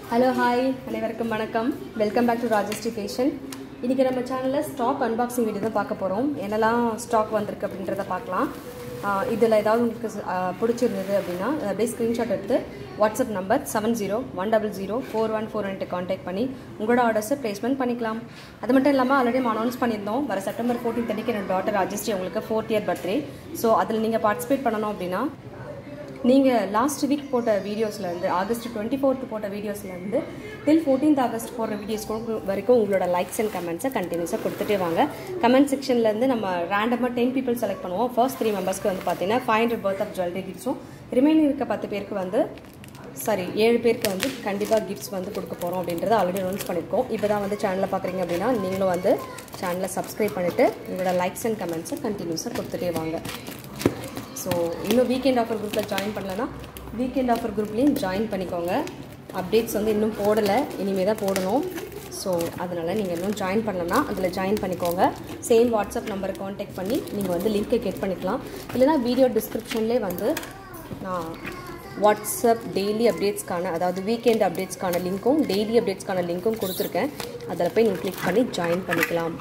hello hi அனைவருக்கும் வணக்கம் welcome back to Rajashree fashion இன்றைக்கி நம்ம சேனலில் ஸ்டாக் அன்பாக்சிங் வீடியோ தான் பார்க்க போகிறோம் என்னெல்லாம் ஸ்டாக் வந்திருக்கு அப்படின்றத பார்க்கலாம் இதில் ஏதாவது உங்களுக்கு ஆஹ், பிடிச்சிருந்தது அப்படின்னா அதை அப்படியே ஸ்க்ரீன்ஷாட் எடுத்து WhatsApp number seven zero one double zero four one four one contact பண்ணி உங்களோட ஆர்டர்ஸை ப்ளேஸ்மெண்ட் பண்ணிக்கலாம் அது மட்டும் இல்லாமல் ஆல்ரெடி நம்ம அனௌன்ஸ் பண்ணியிருந்தோம் வர செப்டம்பர் ஃபோர்டீன் தேதிக்கு என்னோட டாட்டர் ராஜஸ்ரீ உங்களுக்கு ஃபோர்த் இயர் பர்த்டே ஸோ அதில் நீங்கள் பார்ட்டிசிபேட் பண்ணணும் அப்படின்னா நீங்கள் லாஸ்ட் வீக் போட்ட வீடியோஸ்லேருந்து ஆகஸ்ட் டுவெண்ட்டி ஃபோர்த் போட்ட வீடியோஸ்லேருந்து டில் ஃபோர்டீன்த் ஆகஸ்ட் போடுற வீடியோஸ் வரைக்கும் உங்களோட லைக்ஸ் அண்ட் கமெண்ட்ஸை கண்டினியூஸாக கொடுத்துட்டே வாங்க கமெண்ட் செக்ஷன்லேருந்து நம்ம ரேண்டமாக டென் பீப்புள் செலக்ட் பண்ணுவோம் ஃபர்ஸ்ட் த்ரீ மெம்பர்ஸ்க்கு வந்து பார்த்தீங்கன்னா five hundred worth of jewellery கிஃப்ட்ஸும் ரிமைனிங் இருக்க பத்து பேருக்கு வந்து சாரி ஏழு பேருக்கு வந்து கண்டிப்பாக கிஃப்ட்ஸ் வந்து கொடுக்க போகிறோம் அப்படின்றத ஆல்ரெடி அனௌன்ஸ் பண்ணியிருக்கோம் இப்போ தான் வந்து சேனலை பார்க்குறீங்க அப்படின்னா நீங்களும் வந்து சேனலை சப்ஸ்கிரைப் பண்ணிவிட்டு உங்களோட லைக்ஸ் அண்ட் கமெண்ட்ஸை கண்டினியூஸாக கொடுத்துட்டே வாங்க ஸோ இன்னும் வீக்கெண்ட் ஆஃபர் குரூப்பில் ஜாயின் பண்ணலன்னா வீக்கெண்ட் ஆஃபர் குரூப்லேயும் ஜாயின் பண்ணிக்கோங்க அப்டேட்ஸ் வந்து இன்னும் போடலை இனிமேல் தான் போடணும் ஸோ அதனால் நீங்கள் இன்னும் ஜாயின் பண்ணலன்னா அதில் ஜாயின் பண்ணிக்கோங்க சேம் வாட்ஸ்அப் நம்பரை காண்டாக்ட் பண்ணி நீங்கள் வந்து லிங்க்கை கெட் பண்ணிக்கலாம் இல்லைனா வீடியோ டிஸ்கிரிப்ஷன்லேயே வந்து நான் வாட்ஸ்அப் டெய்லி அப்டேட்ஸ்க்கான அதாவது வீக்கெண்ட் அப்டேட்ஸ்க்கான லிங்க்கும் டெய்லி அப்டேட்ஸ்க்கான லிங்க்கும் கொடுத்துருக்கேன் அதில் போய் நீங்கள் கிளிக் பண்ணி ஜாயின் பண்ணிக்கலாம்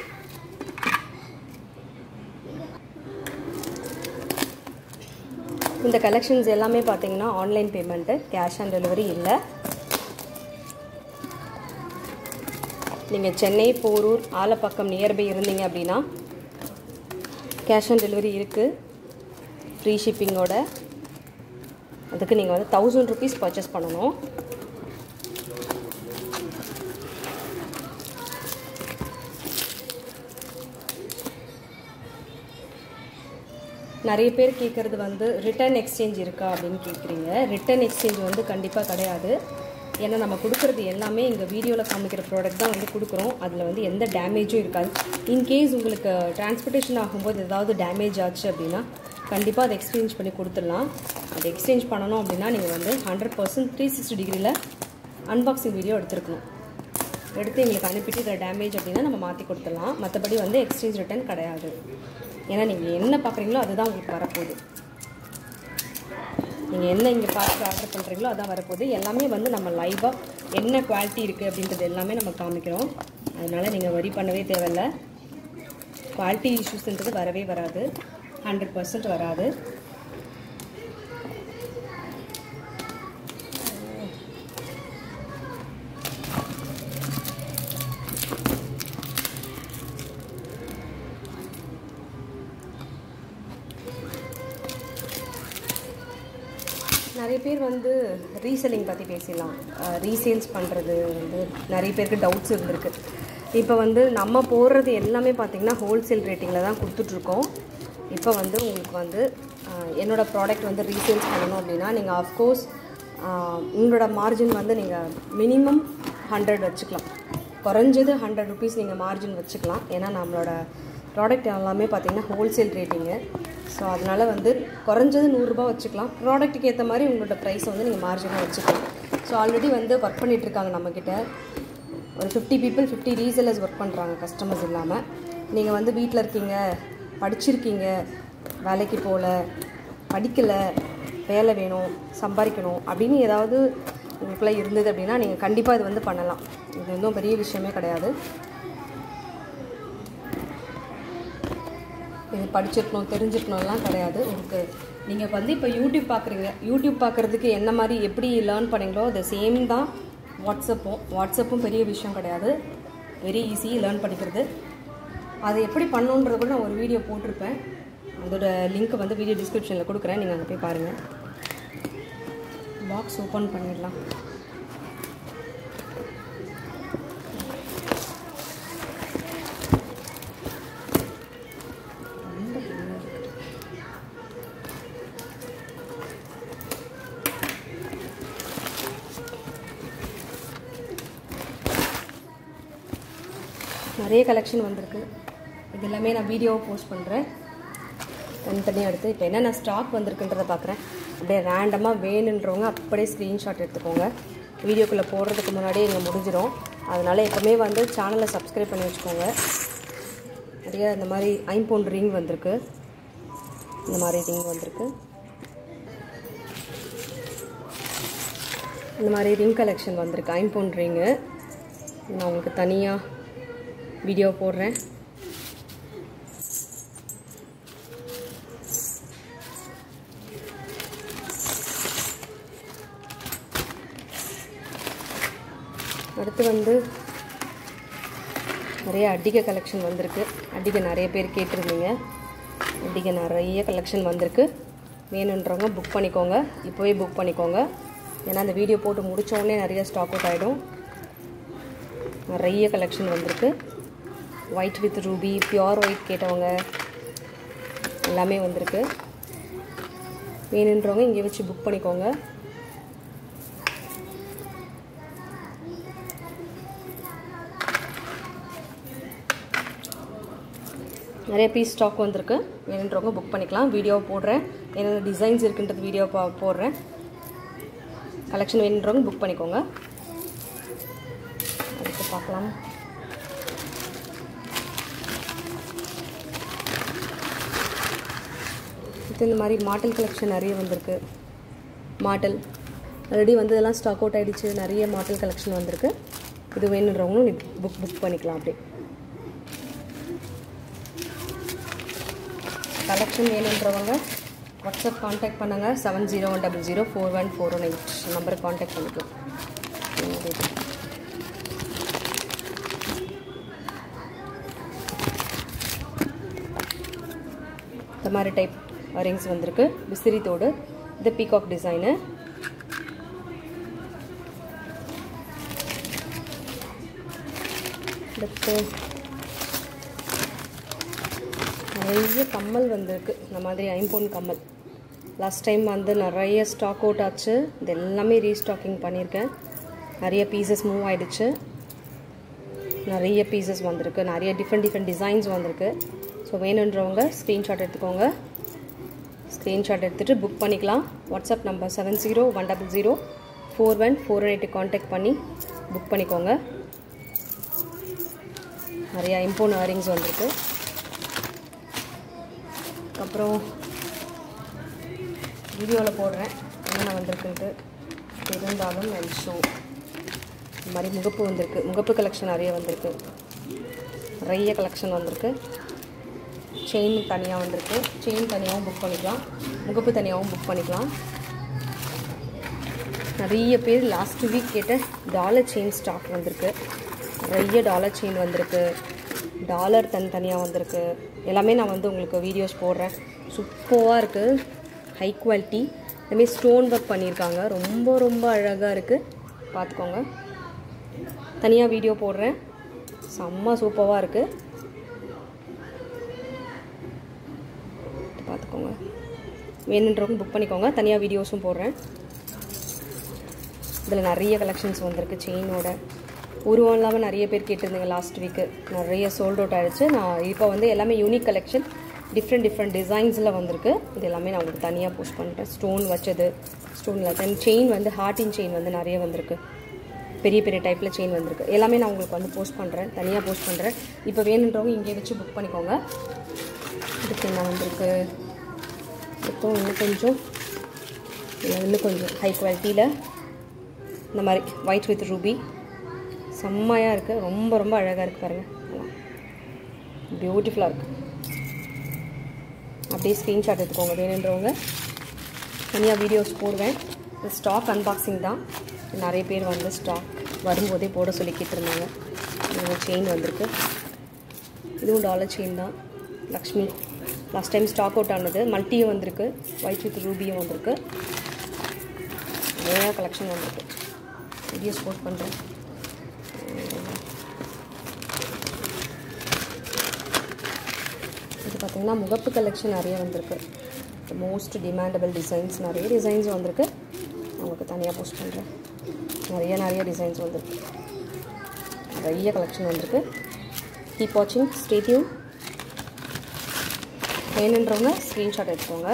இந்த கலெக்ஷன்ஸ் எல்லாமே பார்த்தீங்கன்னா online payment cash on delivery இல்லை நீங்கள் சென்னை போரூர் ஆலப்பக்கம் நியர்பை இருந்தீங்க அப்படின்னா கேஷ் ஆன் டெலிவரி இருக்குது ஃப்ரீ ஷிப்பிங்கோட அதுக்கு நீங்கள் வந்து தௌசண்ட் ருபீஸ் பர்ச்சேஸ் பண்ணணும் நிறைய பேர் கேட்குறது வந்து ரிட்டர்ன் எக்ஸ்சேஞ்ச் இருக்கா அப்படின்னு கேட்குறீங்க ரிட்டர்ன் எக்ஸ்சேஞ்ச் வந்து கண்டிப்பாக கிடையாது ஏன்னா நம்ம கொடுக்குறது எல்லாமே இங்கே வீடியோவில் காமிக்கிற ப்ராடக்ட் தான் வந்து கொடுக்குறோம் அதில் வந்து எந்த டேமேஜும் இருக்காது இன்கேஸ் உங்களுக்கு டிரான்ஸ்போர்ட்டேஷன் ஆகும்போது ஏதாவது டேமேஜ் ஆச்சு அப்படின்னா கண்டிப்பாக அதை எக்ஸ்சேஞ்ச் பண்ணி கொடுத்துடலாம் அதை எக்ஸ்சேஞ்ச் பண்ணணும் அப்படின்னா நீங்கள் வந்து ஹண்ட்ரட் பர்சன்ட் த்ரீ சிக்ஸ்டி டிகிரியில் அன்பாக்சிங் வீடியோ எடுத்துருக்கணும் எடுத்து எங்களுக்கு அனுப்பிட்டு இதில் டேமேஜ் அப்படின்னா நம்ம மாற்றி கொடுத்துடலாம் மற்றபடி வந்து எக்ஸ்சேஞ்ச் ரிட்டர்ன் கிடையாது ஏன்னா நீங்கள் என்ன பார்க்குறீங்களோ அதுதான் உங்களுக்கு வரப்போகுது நீங்கள் என்ன இங்கே பார்த்து ஆர்டர் பண்ணுறீங்களோ அதான் வரப்போகுது எல்லாமே வந்து நம்ம லைவாக என்ன குவாலிட்டி இருக்குது அப்படின்றது எல்லாமே நம்ம காமிக்கிறோம் அதனால் நீங்கள் வரி பண்ணவே தேவையில்ல குவாலிட்டி இஷ்யூஸ்ன்றது வரவே வராது ஹண்ட்ரட் பர்சன்ட் வராது நிறைய பேர் வந்து ரீசெல்லிங் பற்றி பேசிடலாம் ரீசேல்ஸ் பண்ணுறது வந்து நிறைய பேருக்கு டவுட்ஸ் இருந்திருக்கு இப்போ வந்து நம்ம போடுறது எல்லாமே பார்த்திங்கன்னா ஹோல்சேல் ரேட்டிங்கில் தான் கொடுத்துட்ருக்கோம் இப்போ வந்து உங்களுக்கு வந்து அஹ், என்னோட ப்ராடக்ட் வந்து ரீசேல்ஸ் பண்ணணும் அப்படின்னா நீங்கள் ஆஃப்கோர்ஸ் உங்களோட மார்ஜின் வந்து நீங்கள் மினிமம் ஹண்ட்ரட் வச்சுக்கலாம் குறைஞ்சது ஹண்ட்ரட் ருபீஸ் நீங்கள் மார்ஜின் வச்சுக்கலாம் ஏன்னா நம்மளோட ப்ராடக்ட் எல்லாமே பார்த்தீங்கன்னா ஹோல்சேல் ரேட்டிங்கு ஸோ அதனால் வந்து குறைஞ்சது நூறுரூபா வச்சுக்கலாம் ப்ராடக்ட்டுக்கு ஏற்ற மாதிரி உங்களோட ப்ரைஸ் வந்து நீங்கள் மார்ஜினாக வச்சுக்கலாம் ஸோ ஆல்ரெடி வந்து ஒர்க் பண்ணிகிட்ருக்காங்க நம்மக்கிட்ட ஒரு fifty people fifty resellers work பண்ணுறாங்க கஸ்டமர்ஸ் இல்லாமல் நீங்கள் வந்து வீட்டில் இருக்கீங்க படிச்சிருக்கீங்க வேலைக்கு போகல படிக்கலை வேலை வேணும் சம்பாதிக்கணும் அப்படின்னு ஏதாவது உங்களுக்குள்ளே இருந்தது அப்படின்னா நீங்கள் கண்டிப்பாக இது வந்து பண்ணலாம் இது ஒன்றும் பெரிய விஷயமே கிடையாது இது படிச்சிருக்கணும் தெரிஞ்சிருக்கணும்லாம் கிடையாது உங்களுக்கு நீங்கள் வந்து இப்போ யூடியூப் பார்க்குறீங்க யூடியூப் பார்க்குறதுக்கு என்ன மாதிரி எப்படி லேர்ன் பண்ணீங்களோ அது சேம் தான் வாட்ஸ்அப்பும் வாட்ஸ்அப்பும் பெரிய விஷயம் கிடையாது வெரி ஈஸி லேர்ன் பண்ணிக்கிறது அது எப்படி பண்ணணுன்றது கூட நான் ஒரு வீடியோ போட்டிருப்பேன் அதோட லிங்க் வந்து வீடியோ டிஸ்கிரிப்ஷனில் கொடுக்குறேன் நீங்கள் அங்கே போய் பாருங்கள் பாக்ஸ் ஓப்பன் பண்ணிடலாம் நிறைய கலெக்ஷன் வந்திருக்கு இது எல்லாமே நான் வீடியோவை போஸ்ட் பண்ணுறேன் தனித்தனியாக எடுத்து இப்போ என்னென்ன ஸ்டாக் வந்திருக்குன்றதை பார்க்குறேன் அப்படியே ரேண்டமாக வேணுன்றவங்க அப்படியே ஸ்க்ரீன்ஷாட் எடுத்துக்கோங்க வீடியோக்குள்ளே போடுறதுக்கு முன்னாடியே இங்கே முடிஞ்சிடும் அதனால் எப்போவுமே வந்து சேனலை சப்ஸ்கிரைப் பண்ணி வச்சுக்கோங்க நிறைய இந்த மாதிரி ஐம்பவுண்ட் ரிங் வந்திருக்கு இந்த மாதிரி ரிங் வந்திருக்கு இந்த மாதிரி ரிங் கலெக்ஷன் வந்திருக்கு ஐம்பொன் ரிங்கு நான் உங்களுக்கு தனியாக வீடியோ போடுறேன் அடுத்து வந்து நிறைய அடிகை கலெக்ஷன் வந்திருக்கு அடிகை நிறைய பேர் கேட்டிருந்தீங்க அடிகை நிறைய கலெக்ஷன் வந்திருக்கு வேணுன்றவங்க புக் பண்ணிக்கோங்க இப்போவே புக் பண்ணிக்கோங்க ஏன்னா அந்த வீடியோ போட்டு முடிச்ச உடனே நிறைய ஸ்டாக் அவுட் ஆகிடும் நிறைய கலெக்ஷன் வந்திருக்கு white with ruby pure white கேட்டவங்க எல்லாமே வந்திருக்கு வேணுன்றவங்க இங்கே வச்சு புக் பண்ணிக்கோங்க நிறைய பீஸ் ஸ்டாக் வந்திருக்கு வேணுன்றவங்க புக் பண்ணிக்கலாம் வீடியோ போடுறேன் என்னென்ன டிசைன்ஸ் இருக்குன்றது வீடியோ பா போடுறேன் கலெக்ஷன் வேணுன்றவங்க புக் பண்ணிக்கோங்க அடுத்து பார்க்கலாம் இது இந்த மாதிரி மாடல் கலெக்ஷன் நிறைய வந்திருக்கு மாடல் ஆல்ரெடி வந்து இதெல்லாம் ஸ்டாக் அவுட் ஆகிடுச்சு நிறைய மாடல் கலெக்ஷன் வந்திருக்கு இது வேணுன்றவங்களும் புக் புக் பண்ணிக்கலாம் அப்படியே கலெக்ஷன் வேணுன்றவங்க வாட்ஸ்அப் காண்டாக்ட் பண்ணுங்கள் seven zero one double zero four one four one eight நம்பருக்கு காண்டாக்ட் பண்ணிக்கலாம் இந்த மாதிரி டைப் ரிங்ஸ் வந்திருக்கு விசிறி தோடு இது பீகாக் டிசைனு அடுத்து நிறைய கம்மல் வந்திருக்கு இந்த மாதிரி ஐம்பொன் கம்மல் லாஸ்ட் டைம் வந்து நிறைய ஸ்டாக் அவுட் ஆச்சு இது எல்லாமே ரீஸ்டாக்கிங் பண்ணியிருக்கேன் நிறைய பீசஸ் மூவ் ஆகிடுச்சு நிறைய பீசஸ் வந்திருக்கு நிறைய டிஃப்ரெண்ட் டிஃப்ரெண்ட் டிசைன்ஸ் வந்திருக்கு ஸோ வேணுன்றவங்க ஸ்க்ரீன்ஷாட் எடுத்துக்கோங்க ஸ்க்ரீன்ஷாட் எடுத்துகிட்டு புக் பண்ணிக்கலாம் WhatsApp number seven zero one double zero four one four eight contact பண்ணி புக் பண்ணிக்கோங்க நிறைய இம்போன் இயரிங்ஸ் வந்திருக்கு அப்புறம் வீடியோவில் போடுறேன் என்னென்ன வந்திருக்குன்ட்டு இருந்தாலும் ஐ ஷோ இந்த மாதிரி முகப்பு வந்திருக்கு முகப்பு கலெக்ஷன் நிறைய வந்திருக்கு நிறைய கலெக்ஷன் வந்திருக்கு செயின் தனியாக வந்திருக்கு செயின் தனியாகவும் புக் பண்ணிக்கலாம் முகப்பு தனியாகவும் புக் பண்ணிக்கலாம் நிறைய பேர் லாஸ்ட் வீக் கேட்ட டாலர் செயின் ஸ்டாக் வந்திருக்கு நிறைய டாலர் செயின் வந்திருக்கு டாலர் தனித்தனியாக வந்திருக்கு எல்லாமே நான் வந்து உங்களுக்கு வீடியோஸ் போடுறேன் சூப்பராக இருக்குது ஹை குவாலிட்டி இதுமாரி ஸ்டோன் ஒர்க் பண்ணியிருக்காங்க ரொம்ப ரொம்ப அழகாக இருக்குது பார்த்துக்கோங்க தனியாக வீடியோ போடுறேன் செம்ம சூப்பராக இருக்குது பார்த்துக்கோங்க வேணுன்றவங்க புக் பண்ணிக்கோங்க தனியாக வீடியோஸும் போடுறேன் இதில் நிறைய கலெக்ஷன்ஸ் வந்திருக்கு செயினோட உருவம் இல்லாமல் நிறைய பேர் கேட்டிருந்தீங்க லாஸ்ட் வீக்கு நிறைய சோல்ட் அவுட் ஆகிடுச்சு நான் இப்போ வந்து எல்லாமே யூனிக் கலெக்ஷன் டிஃப்ரெண்ட் டிஃப்ரெண்ட் டிசைன்ஸில் வந்திருக்கு இது எல்லாமே நான் உங்களுக்கு தனியாக போஸ்ட் பண்ணிட்டேன் ஸ்டோன் வச்சது ஸ்டோனில் தென் செயின் வந்து ஹார்டின் செயின் வந்து நிறைய வந்திருக்கு பெரிய பெரிய டைப்பில் செயின் வந்திருக்கு எல்லாமே நான் உங்களுக்கு வந்து போஸ்ட் பண்ணுறேன் தனியாக போஸ்ட் பண்ணுறேன் இப்போ வேணுன்றவங்க இங்கே வச்சு புக் பண்ணிக்கோங்க இதுக்கு என்ன வந்திருக்கு இப்போ இன்னும் கொஞ்சம் இன்னும் கொஞ்சம் ஹை குவாலிட்டியில் இந்த மாதிரி ஒயிட் வித் ரூபி செம்மையாக இருக்குது ரொம்ப ரொம்ப அழகாக இருக்குது பாருங்கள் பியூட்டிஃபுல்லாக இருக்குது அப்படியே ஸ்க்ரீன்ஷாட் எடுத்துக்கோங்க வேணுன்றவங்க தனியாக வீடியோஸ் போடுவேன் இது ஸ்டாக் அன்பாக்சிங் தான் நிறைய பேர் வந்து ஸ்டாக் வரும்போதே போட சொல்லி கேட்டிருந்தாங்க இந்த செயின் வந்திருக்கு இதுவும் டாலர் செயின் தான் Lakshmi last time stock out ஆனது மல்ட்டியும் வந்திருக்கு ஒயிட் வித் ரூபியும் வந்திருக்கு நிறையா கலெக்ஷன் வந்திருக்கு வீடியோஸ் போஸ்ட் பண்ணுறேன் இது பார்த்திங்கன்னா முகப்பு கலெக்ஷன் நிறைய வந்திருக்கு மோஸ்ட் டிமாண்டபிள் டிசைன்ஸ் நிறைய டிசைன்ஸ் வந்திருக்கு உங்களுக்கு தனியாக போஸ்ட் பண்ணுறேன் நிறைய நிறைய டிசைன்ஸ் வந்திருக்கு நிறைய கலெக்ஷன் வந்திருக்கு கீப் வாட்சிங் ஸ்டேட்யூன் வேணுன்றவங்க ஸ்க்ரீன்ஷாட் எடுத்துக்கோங்க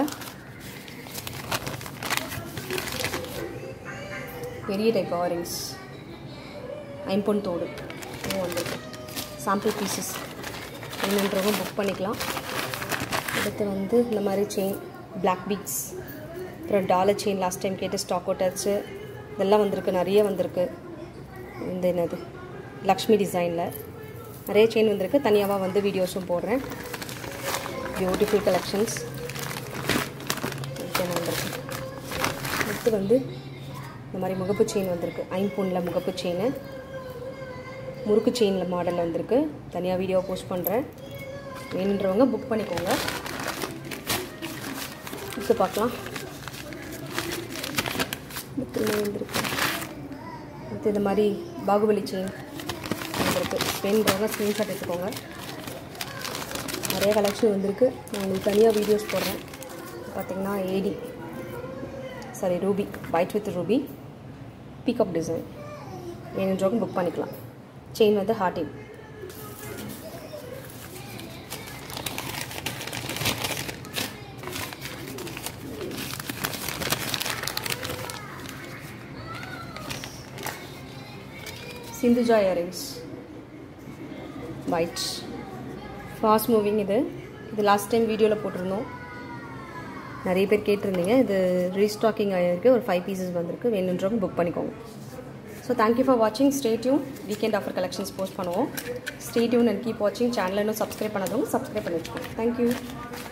பெரிய டைப் ஆரிங்ஸ் ஐம்பொன் தோடு இதுவும் வந்திருக்கு சாம்பிள் பீசஸ் வேணுன்றவங்க புக் பண்ணிக்கலாம் அடுத்து வந்து இந்த மாதிரி செயின் பிளாக் பீக்ஸ் அப்புறம் டாலர் செயின் லாஸ்ட் டைம் கேட்டு ஸ்டாக் அவுட் ஆச்சு இதெல்லாம் வந்திருக்கு நிறைய வந்திருக்கு இந்த என்னது லக்ஷ்மி டிசைனில் நிறைய செயின் வந்திருக்கு தனியாகவும் வந்து வீடியோஸும் போடுறேன் பியூட்டிஃபுல் கலெக்ஷன்ஸ் வந்திருக்கு அடுத்து வந்து இந்த மாதிரி முகப்பு செயின் வந்திருக்கு ஐம்பொன்னில் முகப்பு செயின் முறுக்கு செயினில் மாடல் வந்திருக்கு தனியாக வீடியோ போஸ்ட் பண்ணுறேன் வேணுன்றவங்க புக் பண்ணிக்கோங்க இப்போ பார்க்கலாம் அடுத்து என்ன வந்திருக்கு அடுத்து இந்த மாதிரி பாகுபலி செயின் வந்திருக்கு வேணுன்றவங்க ஸ்க்ரீன்ஷாட் எடுத்துக்கோங்க நிறைய கலெக்ஷன் வந்திருக்கு நான் உங்களுக்கு தனியாக வீடியோஸ் போடுறேன் பார்த்தீங்கன்னா AD sorry ruby white with ruby pickup design வேணுன்றவங்க புக் பண்ணிக்கலாம் செயின் வந்து ஹார்டின் Sindhuja earrings white fast moving இது இது லாஸ்ட் டைம் வீடியோவில் போட்டிருந்தோம் நிறைய பேர் கேட்டிருந்தீங்க இது ரீஸ்டாக்கிங் ஆகிருக்கு ஒரு ஃபைவ் பீசஸ் வந்திருக்கு வேணுன்றவங்க புக் பண்ணிக்கோங்க ஸோ தேங்க்யூ ஃபார் வாட்சிங் stay tuned weekend offer collections post பண்ணுவோம் ஸ்டே டியூன் அண்ட் கீப் வாட்சிங் சேனல் இன்னும் சப்ஸ்கிரைப் பண்ணாதவங்க சப்ஸ்கிரைப் பண்ணி வச்சுக்கோங்க தேங்க்யூ